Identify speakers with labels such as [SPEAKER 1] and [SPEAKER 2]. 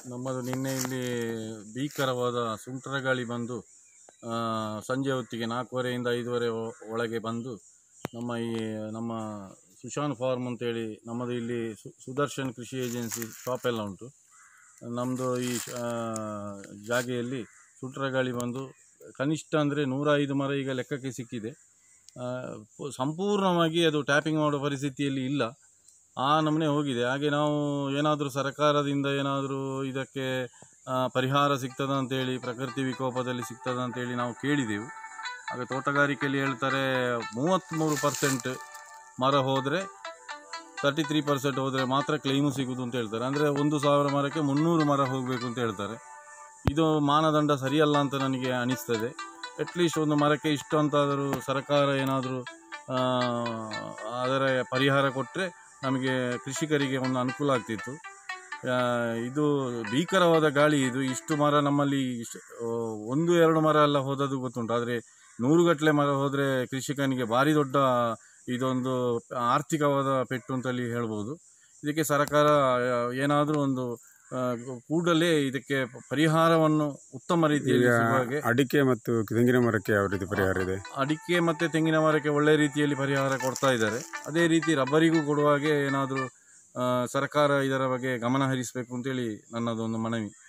[SPEAKER 1] ನಮ್ಮದು ನಿನ್ನೆ ಇಲ್ಲಿ ಭೀಕರವಾದ ಸುಂಟರ ಗಾಳಿ ಬಂದು ಆ, ಸಂಜೆ ಹೊತ್ತಿಗೆ ನಾಲ್ಕೂವರೆಯಿಂದ ಐದುವರೆ ಒ- ಒಳಗೆ ಬಂದು ನಮ್ಮ ಈ ನಮ್ಮ ಸುಶಾನ್ ಫಾರ್ಮ್ ಅಂತೇಳಿ ನಮ್ಮದು ಇಲ್ಲಿ ಸು- ಸುದರ್ಶನ್ ಕೃಷಿ ಏಜೆನ್ಸಿ ಶಾಪ್ ಎಲ್ಲ ಉಂಟು ನಮ್ಮದು ಈ ಆ, ಜಾಗೆಯಲ್ಲಿ ಸುಂಟರ ಗಾಳಿ ಬಂದು ಕನಿಷ್ಠ ಅಂದರೆ ನೂರ ಐದು ಮರ ಈಗ ಲೆಕ್ಕಕ್ಕೆ ಸಿಕ್ಕಿದೆ ಆ, ಪು- ಸಂಪೂರ್ಣವಾಗಿ ಅದು ಟ್ಯಾಪಿಂಗ್ ಮಾಡೋ ಪರಿಸ್ಥಿತಿಯಲ್ಲಿ ಇಲ್ಲ ಆ ನಮೂನೆ ಹೋಗಿದೆ ಹಾಗೆ ನಾವು ಏನಾದರೂ ಸರ್ಕಾರದಿಂದ ಏನಾದರೂ ಇದಕ್ಕೆ ಆ, ಪರಿಹಾರ ಸಿಗ್ತದ ಅಂತೇಳಿ ಪ್ರಕೃತಿ ವಿಕೋಪದಲ್ಲಿ ಸಿಗ್ತದ ಅಂತೇಳಿ ನಾವು ಕೇಳಿದೆವು ಹಾಗೆ ತೋಟಗಾರಿಕೆಯಲ್ಲಿ ಹೇಳ್ತಾರೆ ಮೂವತ್ತ್ಮೂರು ಪರ್ಸೆಂಟ್ ಮರ ಹೋದರೆ ತರ್ಟಿ ತ್ರೀ ಪರ್ಸೆಂಟ್ ಹೋದರೆ ಮಾತ್ರ ಕ್ಲೈಮು ಸಿಗುವುದು ಅಂತ ಹೇಳ್ತಾರೆ ಅಂದರೆ ಒಂದು ಸಾವಿರ ಮರಕ್ಕೆ ಮುನ್ನೂರು ಮರ ಹೋಗಬೇಕು ಅಂತ ಹೇಳ್ತಾರೆ ಇದು ಮಾನದಂಡ ಸರಿಯಲ್ಲ ಅಂತ ನನಗೆ ಅನಿಸ್ತದೆ ಅಟ್ಲೀಸ್ಟ್ ಒಂದು ಮರಕ್ಕೆ ಇಷ್ಟು ಅಂತಾದರೂ ಸರ್ಕಾರ ಏನಾದರೂ ಅದರ ಪರಿಹಾರ ಕೊಟ್ಟರೆ ನಮಗೆ ಕೃಷಿಕರಿಗೆ ಒಂದು ಅನುಕೂಲ ಆಗ್ತಿತ್ತು ಆ, ಇದು ಭೀಕರವಾದ ಗಾಳಿ ಇದು ಇಷ್ಟು ಮರ ನಮ್ಮಲ್ಲಿ ಇಷ್ಟು ಆ, ಒಂದು ಎರಡು ಮರ ಎಲ್ಲ ಹೋದದ್ದು ಗೊತ್ತುಂಟು ಆದರೆ ನೂರುಗಟ್ಟಲೆ ಮರ ಹೋದರೆ ಕೃಷಿಕನಿಗೆ ಭಾರಿ ದೊಡ್ಡ ಇದೊಂದು ಆರ್ಥಿಕವಾದ ಪೆಟ್ಟು ಅಂತಲ್ಲಿ ಹೇಳ್ಬೋದು ಇದಕ್ಕೆ ಸರ್ಕಾರ ಏನಾದರೂ ಒಂದು ಆ, ಕೂಡಲೇ ಇದಕ್ಕೆ ಪರಿಹಾರವನ್ನು ಉತ್ತಮ ರೀತಿಯಲ್ಲಿ
[SPEAKER 2] ಈಗ
[SPEAKER 1] ಸಿಗುವ ಹಾಗೆ
[SPEAKER 2] ಅಡಿಕೆ ಮತ್ತು ತೆಂಗಿನ ಮರಕ್ಕೆ ಯಾವ ರೀತಿ ಪರಿಹಾರ ಇದೆ
[SPEAKER 1] ಅಡಿಕೆ ಮತ್ತು ತೆಂಗಿನ ಮರಕ್ಕೆ ಒಳ್ಳೆ ರೀತಿಯಲ್ಲಿ ಪರಿಹಾರ ಕೊಡ್ತಾ ಇದ್ದಾರೆ ಅದೇ ರೀತಿ ರಬ್ಬರಿಗೂ ಕೊಡುವ ಹಾಗೆ ಏನಾದರೂ ಸರ್ಕಾರ ಇದರ ಬಗ್ಗೆ ಗಮನ ಹರಿಸಬೇಕು ಅಂತೇಳಿ ನನ್ನದೊಂದು ಮನವಿ